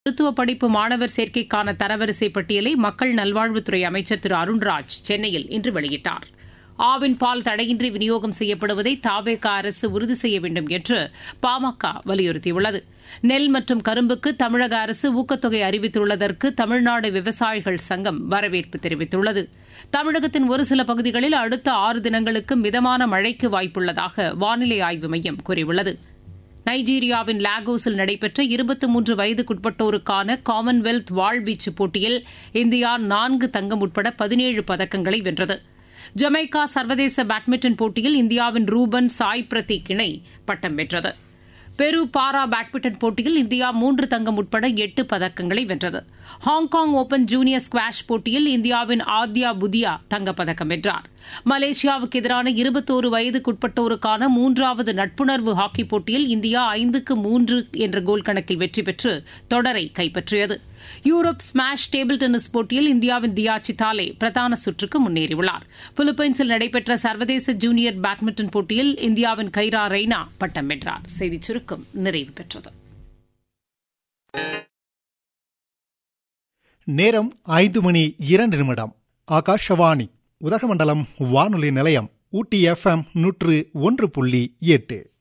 மருத்துவ படிப்பு மாணவர் சேர்க்கைக்கான தரவரிசை பட்டியலை மக்கள் நல்வாழ்வுத்துறை அமைச்சர் திரு அருண்ராஜ் சென்னையில் இன்று வெளியிட்டார் ஆவின் பால் தடையின்றி விநியோகம் செய்யப்படுவதை தாவேக அரசு உறுதி செய்ய வேண்டும் என்று பாமக வலியுறுத்தியுள்ளது நெல் மற்றும் கரும்புக்கு தமிழக அரசு ஊக்கத்தொகை அறிவித்துள்ளதற்கு தமிழ்நாடு விவசாயிகள் சங்கம் வரவேற்பு தெரிவித்துள்ளது தமிழகத்தின் ஒரு சில பகுதிகளில் அடுத்த ஆறு தினங்களுக்கு மிதமான மழைக்கு வாய்ப்புள்ளதாக வானிலை ஆய்வு மையம் கூறியுள்ளது நைஜீரியாவின் லாகோஸில் நடைபெற்ற இருபத்தி மூன்று வயதுக்குட்பட்டோருக்கான காமன்வெல்த் வாழ்வீச்சு போட்டியில் இந்தியா நான்கு தங்கம் உட்பட பதினேழு பதக்கங்களை வென்றது ஜமைக்கா சர்வதேச பேட்மிண்டன் போட்டியில் இந்தியாவின் ரூபன் சாய் பிரதீக் இணை பட்டம் வென்றது பெரு பாரா பேட்மிண்டன் போட்டியில் இந்தியா மூன்று தங்கம் உட்பட எட்டு பதக்கங்களை வென்றது ஹாங்காங் ஓபன் ஜூனியர் ஸ்குவாஷ் போட்டியில் இந்தியாவின் ஆத்யா புதியா தங்கப்பதக்கம் வென்றார் மலேசியாவுக்கு எதிரான இருபத்தோரு வயதுக்குட்பட்டோருக்கான மூன்றாவது நட்புணர்வு ஹாக்கி போட்டியில் இந்தியா ஐந்துக்கு மூன்று என்ற கோல் கணக்கில் வெற்றி பெற்று தொடரை கைப்பற்றியது யூரோப் ஸ்மாஷ் டேபிள் டென்னிஸ் போட்டியில் இந்தியாவின் தியா சித்தாலே பிரதான சுற்றுக்கு முன்னேறியுள்ளார் பிலிப்பைன்ஸில் நடைபெற்ற சர்வதேச ஜூனியர் பேட்மிண்டன் போட்டியில் இந்தியாவின் கைரா ரெய்னா பட்டம் வென்றார் செய்திச் சுருக்கம் நிறைவு பெற்றது நேரம் ஐந்து மணி இரண்டு நிமிடம் ஆகாஷவாணி உதகமண்டலம் வானொலி நிலையம் ஊட்டி எஃப்எம் நூற்று ஒன்று புள்ளி எட்டு